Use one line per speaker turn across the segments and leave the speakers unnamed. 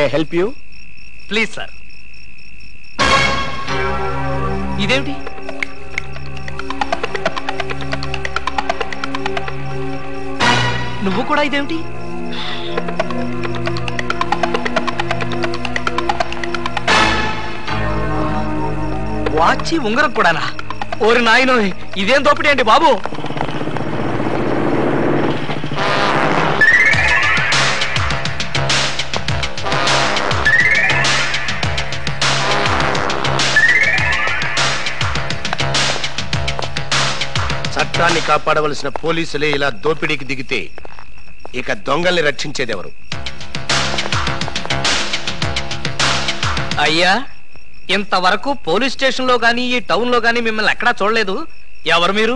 Help you
please sir ఇదేమిటి నువ్వు కూడా ఇదేమిటి వాచి ఉంగరం కూడానా ఓరి నాయనో ఇదేం దోపిడీ అండి బాబు
చట్టాన్ని కాపాడవలసిన పోలీసులే ఇలా దోపిడీకి దిగితే ఇక దొంగల్ని రక్షించేదెవరు
అయ్యా ఇంతవరకు పోలీస్ స్టేషన్ లో గానీ ఈ టౌన్ లో గానీ మిమ్మల్ని ఎక్కడా చూడలేదు ఎవరు మీరు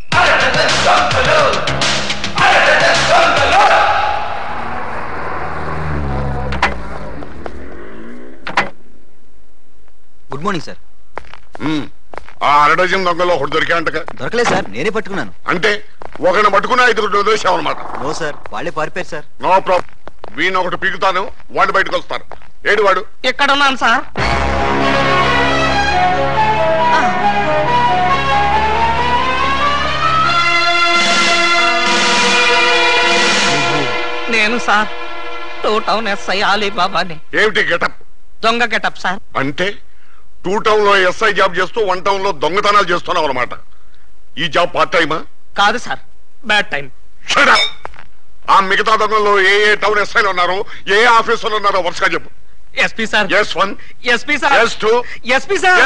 గుడ్ మార్నింగ్ సార్
ఉమ్, ఆ అరడజన్ దొంగలో ఒకటి దొరికాయంటగా
దొరకలేదు సార్ నేనే పట్టుకున్నాను
అంటే ఒకరిని పట్టుకుని ఐదుగురు వదిలేసావు అనమాట
నో సార్ వాళ్ళే పారిపోయారు సార్
నో ప్రాబ్లం వీణ ఒకటి పీకుతాను వాడు బయటకు వస్తారు ఏడు వాడు
ఎక్కడ ఉన్నాను సార్ నేను సార్ టూ టౌన్ ఎస్ఐ అలీబాబాని
ఏమిటి గెటప్
దొంగ గెటప్ సార్
అంటే టూ టౌన్ లో ఎస్ఐ జాబ్ చేస్తూ వన్ టౌన్ లో దొంగతనాలు చేస్తున్నావు అనమాట ఈ జాబ్ పార్ట్ టైమా
కాదు sir bad time
Shut up! ఆ మిగతా దొంగల్లో ఏ ఏ టౌన్ ఎస్ఐలు ఉన్నారో ఏ ఆఫీసర్లు ఉన్నారో వరుసగా చెప్పు
SP sir
S one
SP sir
S two
SP sir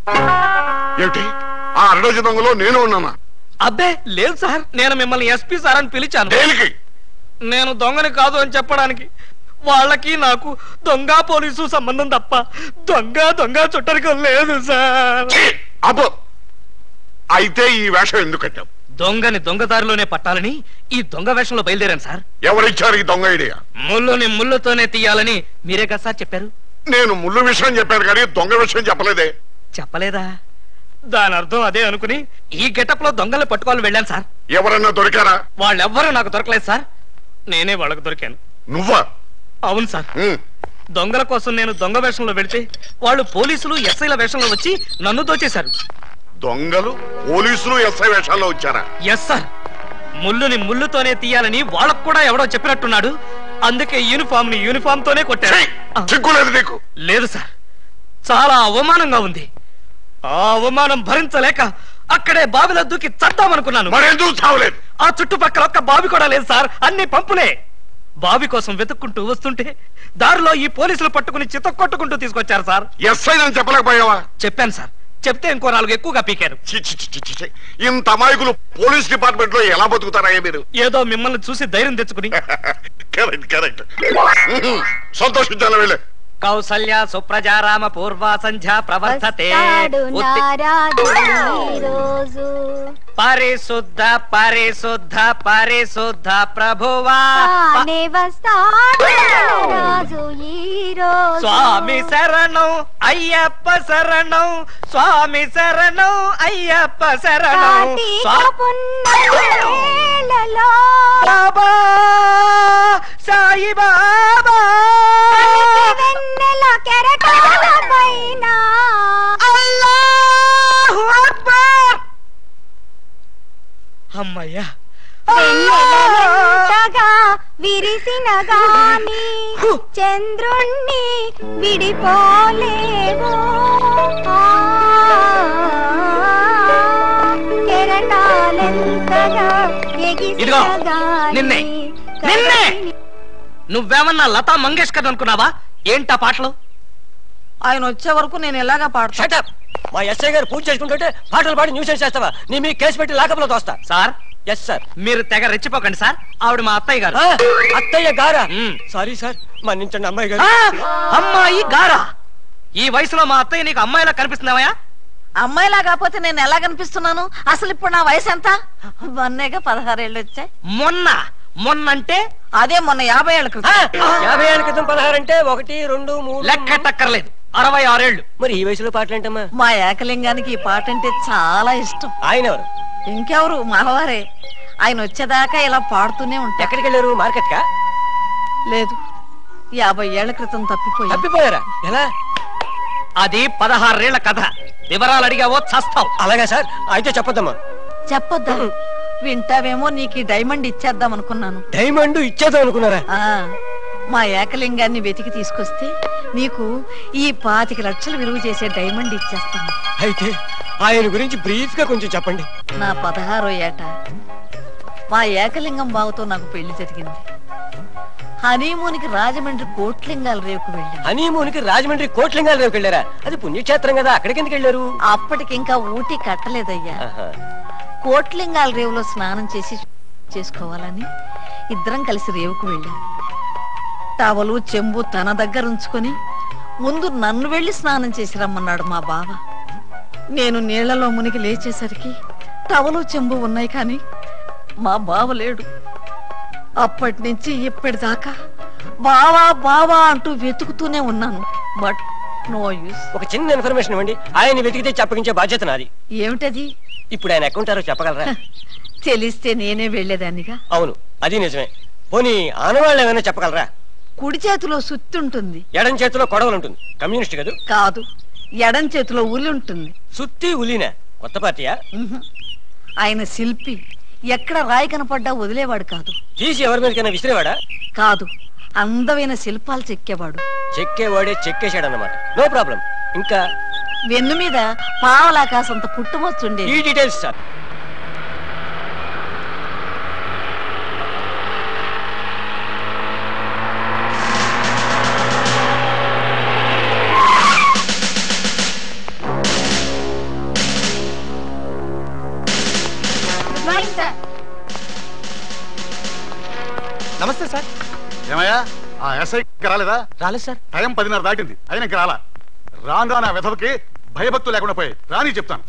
ఏమిటి ఆ అరడజన్ దొంగలో నేను ఉన్నానా
అబ్బే లేదు సార్ నేను మిమ్మల్ని ఎస్పీ సార్ అని పిలిచాను
దేనికి
నేను దొంగని కాదు అని చెప్పడానికి వాళ్ళకి నాకు దొంగ పోలీసు సంబంధం తప్ప దొంగ దొంగ చుట్టరికం లేదు సార్
ఛీ! అబ్బో అయితే ఈ వేషం ఎందుకు కట్టావు
దొంగని దొంగదారిలోనే పట్టాలని ఈ దొంగ వేషంలో బయలుదేరాను సార్
ఎవరిచ్చారు ఈ దొంగ ఐడియా
ముళ్ళుని ముళ్ళుతోనే తీయాలని మీరే కదా సార్ చెప్పారు
నేను ముళ్ళు విషయం చెప్పాను కానీ దొంగ విషయం చెప్పలేదే
చెప్పలేదా దాని అర్థం అదే అనుకుని ఈ గెటప్ లో దొంగలు పట్టుకోవాలని వెళ్ళాను సార్
ఎవరన్నా దొరికారా
వాళ్ళెవ్వరూ నాకు దొరకలేదు సార్ నేనే వాళ్ళకు దొరికాను
నువ్వా
అవును సార్
ఉమ్,
దొంగల కోసం నేను దొంగ వేషంలో వెళితే వాళ్ళు పోలీసులు ఎస్ఐల వేషంలో వచ్చి నన్ను దోచేశారు
దొంగలు పోలీసులు ఎస్ఐ వేషాల్లో వచ్చారా
ఎస్ సార్ ముళ్ళుని ముళ్ళుతోనే తీయాలని వాళ్ళకు కూడా ఎవడో చెప్పినట్టున్నాడు అందుకే యూనిఫామ్ ని యూనిఫామ్ తోనే కొట్టారు
ఛీ! సిగ్గులేదు నీకు
లేదు సార్ చాలా అవమానంగా ఉంది ఆ అవమానం భరించలేక అక్కడే బావిలో దూకి చద్దామనుకున్నాను
మరెందుకు చావలేదు
ఆ చుట్టుపక్కల ఒక్క బావి కూడా లేదు సార్ అన్ని పంపులే బావి కోసం వెతుక్కుంటూ వస్తుంటే దారిలో ఈ పోలీసులు పట్టుకుని చితక్కొట్టుకుంటూ తీసుకొచ్చారు సార్
ఎస్ఐ అని చెప్పలేకపోయావా
చెప్పాను సార్ చెప్తే ఇంకో నాలుగు ఎక్కువగా పీకారు
చి, చి, చి, చి, చి, చి. ఇంత అమాయకులు పోలీస్ డిపార్ట్మెంట్ లో ఎలా బతుకుతారా మీరు
ఏదో మిమ్మల్ని చూసి ధైర్యం తెచ్చుకుని
కరెక్ట్ కరెక్ట్ సంతోషించాలి వెళ్ళే
కౌసల్య సుప్రజారామ పూర్వ సంధ్య ప్రవర్తతే
వస్తాడు
ఉత్తి-
నారాజు ఈ రోజు
పరిశుద్ధ పరిశుద్ధ పరిశుద్ధ ప్రభువా
తానే వస్తాడు రాజు ఈ రోజు
స్వామి శరణం అయ్యప్ప శరణం స్వామి శరణం అయ్యప్ప శరణం
కార్తీక
స్వా-
పున్నమేళలో
బాబా సాయి బాబా
పలికి వెన్నెల కెరటాల పైన
అల్లాహు అక్బర్ అమ్మయ్యా
వెన్నెలెంతగా విరిసిన గాని చంద్రుణ్ణి విడిపోలేవు ఆ, కెరటాలెంతగా ఎగిసిన
ఇదిగో,
గాని
నిన్నే, నిన్నే!
కదిలి-
నువ్వేమన్నా లతా మంగేష్కర్ అనుకున్నావా ఏంటా పాటలు
ఆయన వచ్చే వరకు నేను ఎలాగా పాడతా
షటప్ మా ఎస్ఐ గారు పూజ చేసుకుంటుంటే పాటలు పాడి న్యూసెన్స్ చేస్తావా నీ మీ కేసు పెట్టి లాకప్లో తోస్తా
సార్
ఎస్ సార్
మీరు తెగ రెచ్చిపోకండి సార్ ఆవిడ మా అత్తయ్య గారు
అత్తయ్య గారా
మ్మ్.
సారీ సార్ మన్నించండి అమ్మాయి గారు
ఆ, అమ్మాయి గారా ఈ వయసులో మా అత్తయ్య నీకు అమ్మాయిలా కనిపిస్తున్నావా
అమ్మాయిలా కాకపోతే నేను ఎలా కనిపిస్తున్నాను అసలు ఇప్పుడు నా వయసు ఎంత మొన్నేగా పదహారేళ్ళు వచ్చాయి
మొన్న మొన్నంటే
అదే మొన్న యాభై ఏళ్ళ
ఆ,
క్రితం
యాభై ఏళ్ళ క్రితం పదహారు అంటే ఒకటి రెండు మూడు
లెక్కెట్టక్కర్లేదు అరవై ఆరేళ్లు
మరి ఈ వయసులో పాటలు ఏంటమ్మా
మా ఏకలింగానికి ఈ పాట అంటే చాలా ఇష్టం
ఆయన ఎవరు
ఇంకెవరు మావారే ఆయన వచ్చేదాకా ఇలా పాడుతూనే ఉంటా
ఎక్కడికి వెళ్ళారు మార్కెట్ కా
లేదు యాభై ఏళ్ల క్రితం తప్పిపోయి
తప్పిపోయారా ఎలా
అది పదహారేళ్ల కథ వివరాలు అడిగావో చస్తావు
అలాగా సార్ అయితే చెప్పొద్దమ్మా
చెప్పొద్దా వింటావేమో నీకు ఈ డైమండ్ ఇచ్చేద్దాం అనుకున్నాను
డైమండ్ ఇచ్చేద్దాం అనుకున్నారా
ఆ మా ఏకలింగాన్ని వెతికి తీసుకొస్తే నీకు ఈ పాతిక లక్షలు విలువ చేసే డైమండ్ ఇచ్చేస్తాను
అయితే ఆయన గురించి బ్రీఫ్ గా కొంచెం చెప్పండి
నా పదహారో ఏట మా ఏకలింగం బావతో నాకు పెళ్లి జరిగింది హనీమూన్కి రాజమండ్రి కోట్లింగాల రేవుకు వెళ్ళాను
హనీమూన్ కి రాజమండ్రి కోట్లింగాల రేవుకి వెళ్ళారా అది పుణ్యక్షేత్రం కదా అక్కడికి ఎందుకు వెళ్ళారు
అప్పటికింకా ఊటీ కట్టలేదయ్యా
ఆహా.
కోట్లింగాల రేవులో స్నానం చేసి చేసుకోవాలని ఇద్దరం కలిసి రేవుకు వెళ్ళాం టవలు చెంబు తన దగ్గర ఉంచుకొని ముందు నన్ను వెళ్ళి స్నానం చేసి రమ్మన్నాడు మా బావ నేను నీళ్లలో మునిగి లేచేసరికి టవలు చెంబు ఉన్నాయి కానీ మా బావ లేడు అప్పటి నుంచి ఇప్పటిదాకా బావా బావా అంటూ వెతుకుతూనే ఉన్నాను బట్ నో యూస్
ఒక చిన్న ఇన్ఫర్మేషన్ ఇవ్వండి ఆయన వెతికితే చెప్పగించే బాధ్యత నాది
ఏమిటది
ఇప్పుడు ఆయన ఎక్కడుంటారో చెప్పగలరా
తెలిస్తే నేనే వెళ్ళేదాన్నిగా
అవును అది నిజమే పోనీ ఆనవాళ్ళు ఏమైనా చెప్పగలరా
కుడి చేతిలో సుత్తి ఉంటుంది
ఎడం చేతిలో కొడవలు ఉంటుంది కమ్యూనిస్ట్ కదూ
కాదు ఎడం చేతిలో ఉలి ఉంటుంది
సుత్తి ఉలీనా కొత్త పార్టీయా
ఉహు. ఆయన శిల్పి ఎక్కడ రాయి కనపడ్డా వదిలేవాడు కాదు
తీసి ఎవరి మీదకైనా విసిరేవాడా
కాదు అందమైన శిల్పాలు చెక్కేవాడు
చెక్కేవాడే చెక్కేశాడన్నమాట నో ప్రాబ్లం ఇంకా
వెన్ను మీద పావలాకాసంత పుట్టుమొచ్చుండే
ఈ డీటెయిల్స్ సార్
నమస్తే సార్
ఏమయ్యా ఆ ఎస్ఐ రాలేదా
రాలేదు సార్
టైం పదిన్నర దాటింది అయినా ఇంక రాలా రాను రాను ఆ వెధవకి భయభక్తులు లేకుండా పోయి రాని చెప్తాను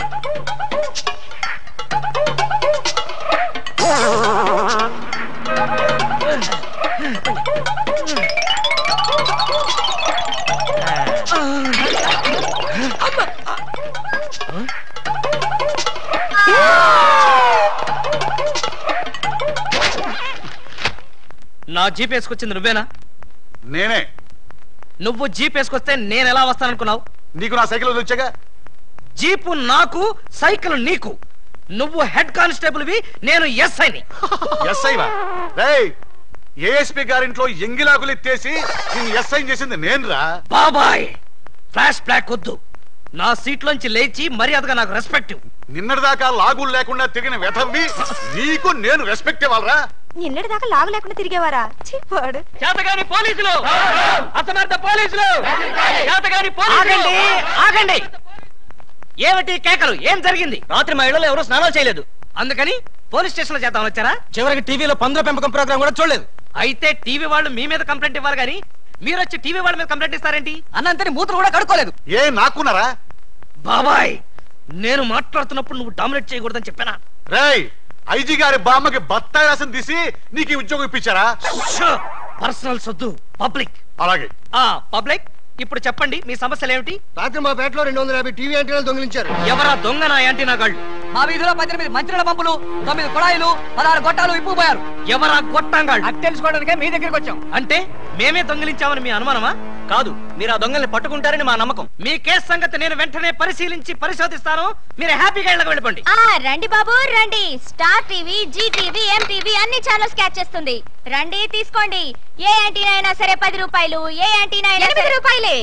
నా జీప్ వేసుకొచ్చింది నువ్వేనా
నేనే
నువ్వు జీప్ వేసుకొస్తే నేను ఎలా వస్తాననుకున్నావు
నీకు నా సైకిల్ వచ్చాగా
జీపు నాకు సైకిల్ నీకు నువ్వు హెడ్ కానిస్టేబుల్ వి నేను ఎస్ఐని
ఎస్ఐవా రేయ్ ఏఎస్పీ గారింట్లో ఎంగిలాకులు ఎత్తేసి నేను ఎస్ఐ చేసింది నేనురా
బాబాయ్ ఫ్లాష్ బ్లాక్ వద్దు నా సీట్లోంచి లేచి మర్యాదగా నాకు రెస్పెక్ట్
నిన్నటిదాకా లాగులు లేకుండా తిరిగిన వెధవ్వి నీకు నేను రెస్పెక్ట్ ఇవ్వాలరా
నిన్నటి దాకా లాగు లేకుండా తిరిగేవారా చిప్పాడు
చేతగాని పోలీసులు అసమర్థ పోలీసులు చేతగాని ఆగండి ఆగండి ఏమిటి కేకలు ఏం జరిగింది
రాత్రి మా ఇళ్లలో ఎవరు స్నానాలు చేయలేదు
అందుకని పోలీస్ స్టేషన్ లో చేద్దాం వచ్చారా
చివరికి టీవీలో పందుల పెంపకం ప్రోగ్రామ్ కూడా చూడలేదు
అయితే టీవీ వాళ్ళు మీ మీద కంప్లైంట్ ఇవ్వాలి కానీ మీరు వచ్చి టీవీ వాళ్ళ మీద కంప్లైంట్ ఇస్తారేంటి
అన్నంతని మూత్రం కూడా కడుక్కోలేదు
ఏ నాకున్నారా
బాబాయ్ నేను మాట్లాడుతున్నప్పుడు నువ్వు డామినేట్ చేయకూడదని చెప్పానా
రేయ్ ఐజీ గారి బామ్మకి బత్తాయి రసం తీసి నీకు ఈ ఉద్యోగం ఇప్పించారా
పర్సనల్ సొద్దు పబ్లిక్
అలాగే
ఆ పబ్లిక్ ఇప్పుడు చెప్పండి మీ సమస్యలు ఏమిటి
రాత్రి మా పేటలో రెండు వందల యాభై టీవీ యాంటీనాలు దొంగిలించారు
ఎవరా దొంగ నా యాంటీనా గాళ్ళు
మా వీధిలో పద్దెనిమిది మంత్రుల పంపులు తొమ్మిది కుళాయిలు పదహారు గొట్టాలు ఇప్పుపోయారు
ఎవరా గొట్టంగాళ్ళు
అది తెలుసుకోవడానికే మీ దగ్గరికి వచ్చాం
అంటే మేమే దొంగిలించామని మీ అనుమానమా
కాదు మీరు ఆ దొంగల్ని పట్టుకుంటారని మా నమ్మకం
మీ కేసు సంగతి నేను వెంటనే పరిశీలించి పరిశోధిస్తాను మీరు హ్యాపీగా ఇళ్ళకి వెళ్ళిపోండి
ఆ రండి బాబు రండి Star TV Zee TV M TV అన్ని ఛానల్స్ క్యాచ్ చేస్తుంది రండి తీసుకోండి ఏ యాంటీనా అయినా సరే పది రూపాయలు ఏ యాంటీనా అయినా ఎనిమిది రూపాయలే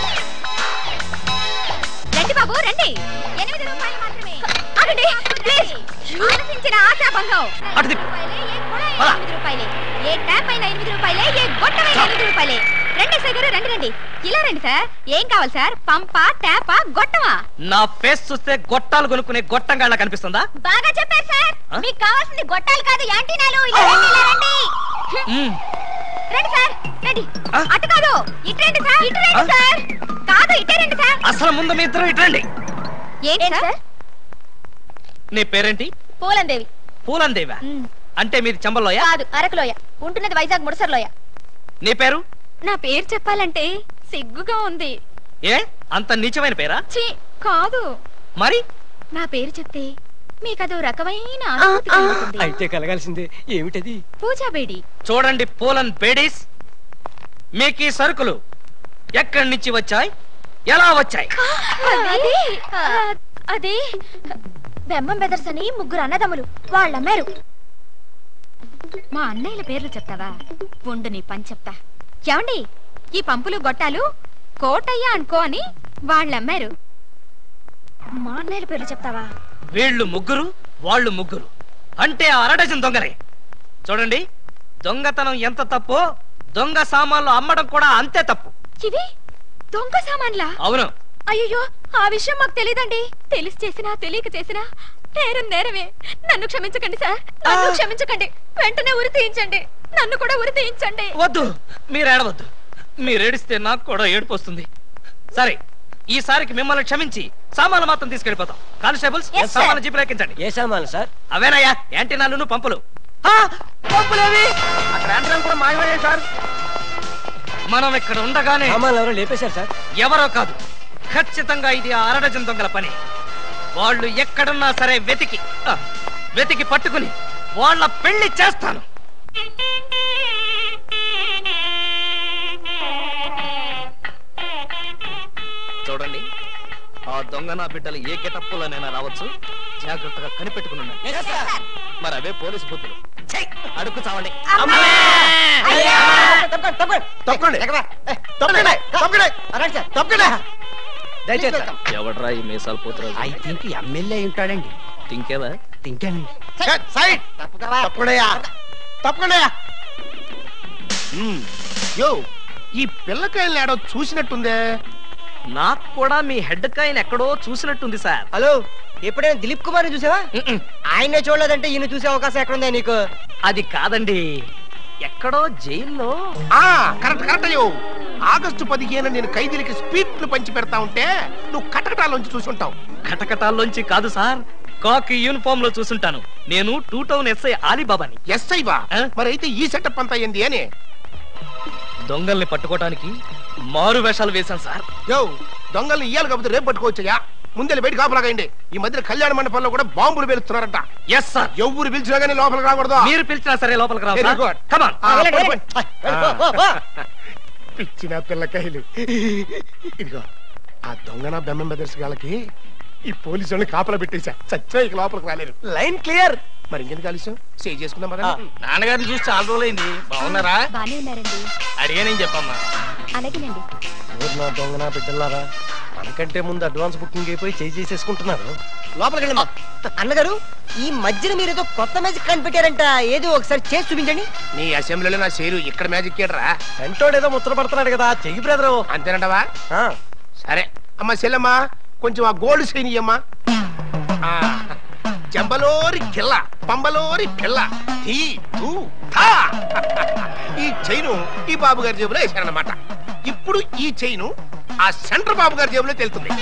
రండి బాబు రండి ఎనిమిది రూపాయలు మాత్రమే ఆగండి ప్లీజ్ ఆలోచించిన ఆశాభంగం
అటు తిప్పు.
రూపాయలే, ఏ కుళాయి
పద.
ఎనిమిది రూపాయలే ఏ ట్యాప్ అయినా ఎనిమిది రూపాయలే ఏ గొట్టమైనా ఎనిమిది రూపాయలే రండి సార్ గారు రండి రండి ఇలా రండి సార్ ఏం కావాలి సార్ పంపా ట్యాపా గొట్టమా
నా ఫేస్ చూస్తే గొట్టాలు కొనుక్కునే గొట్టంగాళ్ళ కనిపిస్తుందా
బాగా చెప్పారు సార్
ఆ?
మీకు కావాల్సింది గొట్టాలు కాదు యాంటీనాలు ఇలా రండి, ఇలా రండి
మ్మ్.
రండి సార్ రండి
ఆ?
అటు కాదు ఇటు రండి సార్ ఇటు రండి
ఆ?
సార్ కాదు ఇటే రండి సార్
అసలు ముందు మీ ఇద్దరు ఇట్రండి
ఏంటి సార్
నీ పేరేంటి
పూలందేవి
పూలందేవా
ఉమ్,
అంటే మీది చంబల్లోయ
కాదు అరకులోయ ఉంటున్నది వైజాగ్ ముడసర్లోయ
నీ పేరు
నా పేరు చెప్పాలంటే సిగ్గుగా ఉంది
ఏ అంత నీచమైన పేరా
ఛీ కాదు
మరి
నా పేరు చెప్తే మీకదో రకమైన అనుభూతి కలుగుతుంది
అయితే కలగాల్సిందే ఏమిటది
పూజా బేడి
చూడండి పూలన్ బేడీస్ మీకు ఈ సరుకులు ఎక్కడి నుంచి వచ్చాయి ఎలా వచ్చాయి
అది ఆ, అది బెమ్మం బెదర్స్ అని ముగ్గురు అన్నదమ్ములు వాళ్ళు అమ్మారు మా అన్నయ్యల పేర్లు చెప్తావా ఉండు నీ పని చెప్తా ఏమండి ఈ పంపులు గొట్టాలు కోటయ్య అనుకో అని వాళ్ళు అమ్మారు మా అన్నయ్యల పేర్లు చెప్తావా
వీళ్ళు ముగ్గురు వాళ్ళు ముగ్గురు అంటే ఆ అరడజన్ దొంగలే చూడండి దొంగతనం ఎంత తప్పో దొంగ సామాన్లు అమ్మడం కూడా అంతే తప్పు
ఇవి దొంగ సామాన్లా
అవును
అయ్యో ఆ విషయం మాకు తెలియదండి తెలిసి చేసినా తెలియక చేసినా నేరం నేరమే నన్ను క్షమించకండి సార్ నన్ను క్షమించకండి వెంటనే ఉరి తీయించండి నన్ను కూడా ఉరి తీయించండి
వద్దు మీరు ఏడవద్దు మీరు ఏడిస్తే నాకు కూడా ఏడుపు వస్తుంది సరే ఈసారికి మిమ్మల్ని క్షమించి సామాన్లు మాత్రం తీసుకెళ్ళిపోతాం కానిస్టేబుల్స్
Yes, sir.
సామాన్లు జీపులు ఎక్కించండి
ఏ సామాన్లు సార్
అవేనయ్యా యాంటీనాలు పంపులు ఆ, పంపులేవి అక్కడ యాంటీనాలు కూడా మాయమయ్యాయి సార్ మనం ఇక్కడ ఉండగానే
సామాన్లు ఎవరో లేపేశారు సార్
ఎవరో కాదు ఖచ్చితంగా ఇది ఆ అరడజన్ దొంగల పని వాళ్ళు ఎక్కడున్నా సరే వెతికి ఆ, వెతికి పట్టుకుని వాళ్ళ పెళ్లి చేస్తాను చూడండి ఆ దొంగ నా బిడ్డలు ఏ గెటప్పులోనైనా రావచ్చు జాగ్రత్తగా కనిపెట్టుకుని ఉండండి. మరి అవే పోలీసు బుద్ధులు ఛై! అడుగు చావండి
తప్పకండి తప్పకండి తప్పకండి తప్పకండి
దయచేసి సార్.
ఎవడ్రా ఈ మీసాలు పోతురాజు
ఐ థింక్ ఎమ్మెల్యే ఉంటాడండి
తింకేవా
తింటానండి
సైడ్ తప్పకుండా తప్పకుండా యో ఈ పిల్లకాయలు ఏడో చూసినట్టుందే
నాకు కూడా మీ హెడ్ కాయన్ ఎక్కడో చూసినట్టుంది సార్
హలో ఎప్పుడైనా దిలీప్ కుమార్ చూసావా
మ్మ్.
ఆయనే చూడలేదంటే ఈయన చూసే అవకాశం ఎక్కడుందా నీకు
అది కాదండి ఎక్కడో జైల్లో
ఆ కరెక్ట్ కరెక్ట్ అయ్యో ఆగస్టు పదిహేను నేను ఖైదీలకి స్పీట్లు పంచి పెడతా ఉంటే నువ్వు కటకటాలోంచి చూసి ఉంటావు
కటకటాల్లోంచి కాదు సార్ కాకి యూనిఫామ్ లో చూసుంటాను నేను టూ టౌన్ ఎస్ఐ ఆలీబాబాని
ఎస్ఐ బా
ఆ?
మరి అయితే ఈ సెటప్ అంతా ఏంది అని
దొంగల్ని పట్టుకోవటానికి మారు వేషాలు వేశాను సార్
యో దొంగల్ని ఇయ్యాలి కాకపోతే రేపు పట్టుకోవచ్చయ్యా ముందే బయట కాపలాగండి ఈ మధ్య కళ్యాణ మండపంలో కూడా బాంబులు పేలుస్తున్నారంట
ఎస్ సార్
ఎవరు పిలిచినా కానీ లోపలికి రాకూడదు
మీరు పిలిచినా సరే లోపలికి రావు
Very
sir
good.
Come on.
ఆ,
వెళ్ళండి,
పోయి,
వెళ్ళండి.
పోయి. పిచ్చిన పిల్లకాయలు ఇదిగో ఆ దొంగన బెమ్మం బెదర్స్ గాళ్ళకి ఈ పోలీసు వాళ్ళని కాపలా పెట్టేశా చచ్చా ఇక లోపలికి రాలేరు
లైన్ క్లియర్
మరి ఇంకెందుకు ఆలస్యం సేవ్ చేసుకుందాం
ఆ.
పదండి.
నాన్నగారిని చూసి చాలా రోజులైంది బాగున్నారా
బానే ఉన్నారండి
అడిగానేం చెప్పమ్మా
అలాగేనండి
ఊరు నా దొంగ నా బిడ్డలారా మనకంటే ముందు అడ్వాన్స్ బుకింగ్ అయిపోయి చేయి చేసేసుకుంటున్నారు లోపలికి వెళ్ళమ్మా అన్నగారు ఈ మధ్యన మీరు ఏదో కొత్త మ్యాజిక్ కనిపెట్టారంట ఏదో ఒకసారి చేసి చూపించండి
నీ అసెంబ్లీలో నా సేరు ఇక్కడ మ్యాజిక్ ఏడ్రా
సెంటోడు ఏదో ముచ్చట పడుతున్నాడు కదా చెయ్యి బ్రదరు
అంతేనంటవా సరే అమ్మా సెల్లమ్మా కొంచెం ఆ గోల్డ్ సైన్ ఇయ్యమ్మా ఆ, జంబలోరి కిల్ల పంబలోరి పిల్ల ధీ, ధూ, ధా. ఈ చైను ఈ బాబు గారి జేబులో వేశారన్నమాట ఇప్పుడు ఈ చైను ఆ సెంటర్ బాబు గారి జేబులో తెలుతుంది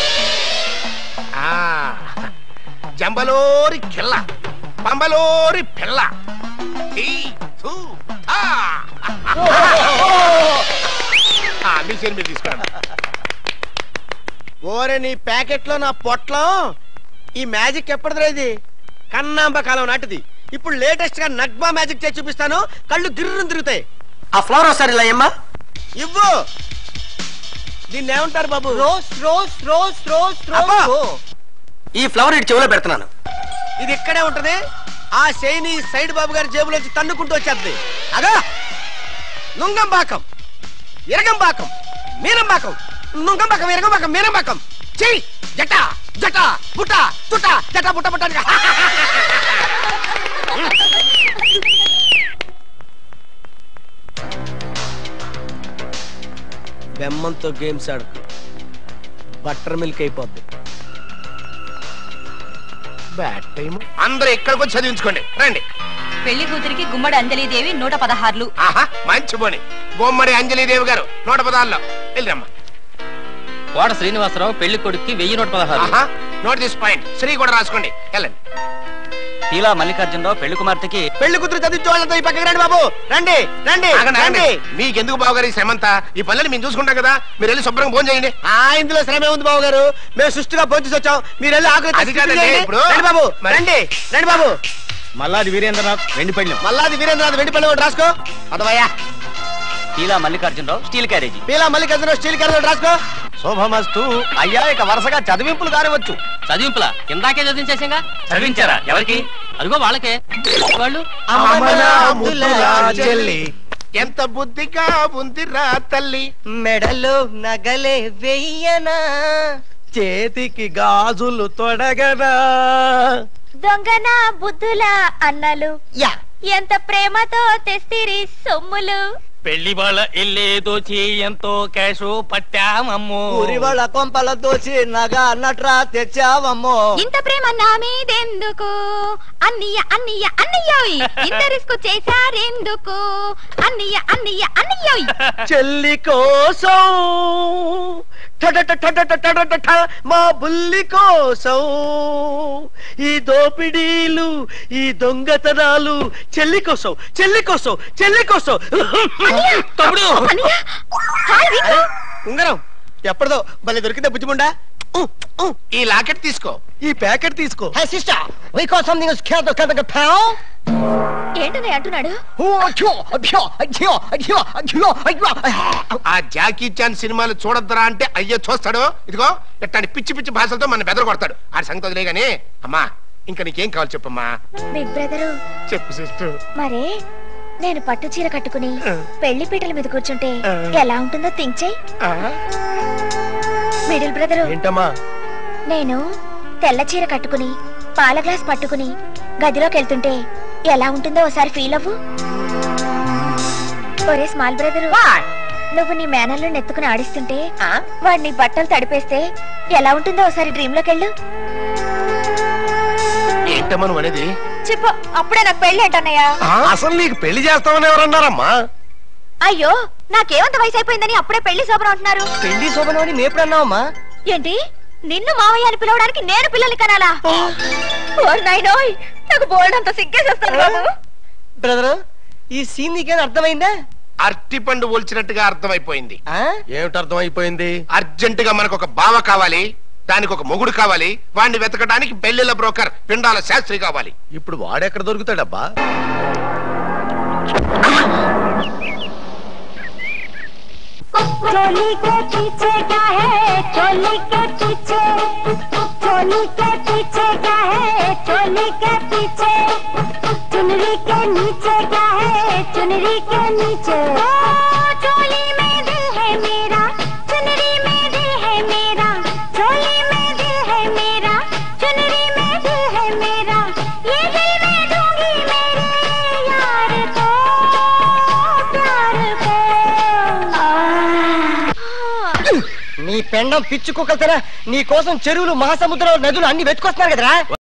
ఆ జంబలోరి కిల్ల పంబలోరి పిల్ల ధీ, ధూ, ధా. ఆ, మీ చైన్ మీరు తీసుకురండి
ఓరే నీ ప్యాకెట్ లో నా పొట్లం ఈ మ్యాజిక్ ఎప్పటిదిరా ఇది కన్నాంబ కాలం నాటిది ఇప్పుడు లేటెస్ట్ గా నగ్మా మ్యాజిక్ చేసి చూపిస్తాను కళ్ళు గిర్రం తిరుగుతాయి ఆ ఫ్లవర్ ఒకసారి ఇలా అమ్మా ఇవ్వు దీన్ని ఏమంటారు బాబు rose rose rose rose rose ఈ ఫ్లవర్ ఇటు చెవిలో పెడుతున్నాను ఇది ఇక్కడే ఉంటది ఆ శైని సైడ్ బాబు గారి జేబులోంచి తన్నుకుంటూ వచ్చేది అగా నుంగంబాకం ఇరగంబాకం మీనంబాకం నుంగంబాకం ఇరగంబాకం మీనంబాకం చెయ్యి జట జట బుట్ట తుట జట బుట్ట బుట్ట అని. బెమ్మంతో గేమ్స్ ఆడుకు బట్టర్ మిల్క్ అయిపోద్ది
బ్యాడ్ టైం అందరూ ఇక్కడికి వచ్చి చదివించుకోండి రండి
పెళ్లి కూతురికి గుమ్మడి అంజలిదేవి నూట పదహార్లు
ఆహా మంచి పోని బొమ్మడి అంజలీదేవి గారు నూట పదాల్లో వెళ్ళరమ్మా
కోట శ్రీనివాసరావు పెళ్లి కొడుక్కి వెయ్యి నూట పదహారు
ఆహా నోట్ దిస్ పాయింట్ శ్రీ కూడా రాసుకోండి వెళ్ళండి
తీలా మల్లికార్జునరావు పెళ్లి కుమార్తెకి
పెళ్లి కూతురు చదివించే వాళ్ళంతా ఈ పక్కకి రండి బాబు రండి రండి
ఆగండి, ఆగండి.
రండి
మీకెందుకు బావగారు ఈ శ్రమంతా ఈ పనులను మేము చూసుకుంటాం కదా మీరు వెళ్ళి శుభ్రంగా భోజనం చేయండి
ఆ ఇందులో శ్రమే ఉంది బాబు గారు మేము సుష్టిగా భోజనం వచ్చాం మీరు వెళ్ళి ఆకలి
అది
తెచ్చి
కాదండి,
తినేయండి.
ఇప్పుడు.
రండి బాబు
మరి-
రండి రండి బాబు
మల్లాది వీరేంద్రనాథ్ వెండి పళ్ళెం
మల్లాది వీరేంద్రనాథ్ వెండి పల్లి ఒకటి రాసుకో అదవయ్యా
టీలా మల్లికార్జునరావు స్టీల్ క్యారేజీ
పీలా మల్లికార్జున స్టీల్ క్యారెట్ రాసుకో శోభమస్తు అయ్యా ఇక వరుసగా చదివింపులు కానివచ్చు
చదివింపులా ఇందాకే చదివించేసాగా చదివించారా ఎవరికి అదిగో వాళ్ళకే వాళ్ళు
అమలా ముద్దులా చెల్లి.
ఎంత బుద్ధిగా ఉందిరా తల్లి
మెడలో నగలే వెయ్యనా చేతికి గాజులు తొడగనా
దొంగన బుద్ధుల అన్నలు
యా
ఎంత ప్రేమతో తెస్తిరి సొమ్ములు
పెళ్లి వాళ్ళ ఇల్లే దోచి ఎంతో క్యాష్ పట్టామమ్ము
ఊరి వాళ్ళ కొంపల దోచి నగ నట్రా తెచ్చావమ్మో
ఇంత ప్రేమ నా మీదెందుకు అన్నయ్య అన్నయ్య అన్నయ్యోయ్ ఇంత రిస్క్ చేశారెందుకు అన్నయ్య అన్నయ్య అన్నయ్యోయ్
చెల్లి కోసం టడట టడట టడట ట మా బుల్లి కోసం ఈ దోపిడీలు ఈ దొంగతనాలు చెల్లి కోసం చెల్లి కోసం చెల్లి కోసం
తమ్ముడు
అన్నయ్య హాయ్ రింకు
ఉంగరం ఎప్పటిదో భలే దొరికిందా బుజ్జిముండా
ఈ లాకెట్ తీసుకో
ఈ ప్యాకెట్ తీసుకో hi sister we call something is care the కదక పావ్
ఏంటన్నయ్య అంటున్నాడు
ఓ అయ్యో అయ్యో అయ్యో అయ్యో అయ్యో అయ్యో
ఆ జాకీ చాన్ సినిమాలు చూడొద్దురా అంటే అయ్యో చూస్తాడు ఇదిగో ఇట్లాంటి పిచ్చి పిచ్చి భాషలతో మన బెదర కొడతాడు ఆ సంగతి వదిలే గానీ అమ్మా ఇంకా నీకేం కావాలి చెప్పమ్మా
బిగ్ బ్రదరు
చెప్పు సిస్టర్
మరే నేను పట్టు చీర కట్టుకుని పెళ్లి పీటల మీద కూర్చుంటే ఎలా ఉంటుందో థింక్ చెయ్యి మిడిల్ బ్రదరు
ఏంటమ్మా
నేను తెల్ల చీర కట్టుకుని పాల గ్లాస్ పట్టుకుని గదిలోకి వెళ్తుంటే ఎలా ఉంటుందో ఒకసారి ఫీల్ అవ్వు ఒరే స్మాల్ బ్రదరు నువ్వు నీ మేనల్లో నెత్తుకుని ఆడిస్తుంటే వాడు నీ బట్టలు తడిపేస్తే ఎలా ఉంటుందో ఒకసారి డ్రీమ్ లోకి వెళ్ళు
ఏంటమ్మా నువ్వు అనేది
చెప్పు అప్పుడే నాకు పెళ్లి ఏంటన్నయ్యా
అసలు నీకు పెళ్లి చేస్తామని ఎవరన్నారమ్మా
అయ్యో నాకేమంత వయసు అయిపోయిందని అప్పుడే పెళ్లి శోభనం అంటున్నారు
పెళ్లి శోభనం అని నేపుడన్నావమ్మా
ఏంటి నిన్ను మావయ్య అని పిలవడానికి నేను పిల్లల్ని కనాలా ఓర్ నాయనోయ్ నాకు బోల్డ్ అంత సిగ్గేసేస్తాను బాబు
బ్రదర్ ఈ సీన్ నీకేం అర్థమైందా
అరటి పండు ఒలిచినట్టుగా అర్థమైపోయింది
ఆ? ఏమిటి అర్థమైపోయింది
అర్జెంట్ గా మనకు ఒక బావ కావాలి దానికి ఒక మొగుడు కావాలి వాడిని వెతకడానికి పెళ్లిళ్ళ బ్రోకర్ పిండాల శాస్త్రి కావాలి
ఇప్పుడు వాడెక్కడ దొరుకుతాడబ్బా
चोली के पीछे क्या है चोली के पीछे चोली के पीछे क्या है चोली के पीछे चुनरी के नीचे क्या है चुनरी के नीचे ओ चोली में दिल है मेरा चुनरी में दिल है मेरा चोली में दिल है मेरा चुनरी में दिल है मेरा ये दिल मैं दूंगी मेरे यार को प्यार को
నీ పెండం పిచ్చి కుక్కలతోనా నీ కోసం చెరువులు మహాసముద్రాలు నదులు అన్ని వెతుకొస్తున్నారు కదరా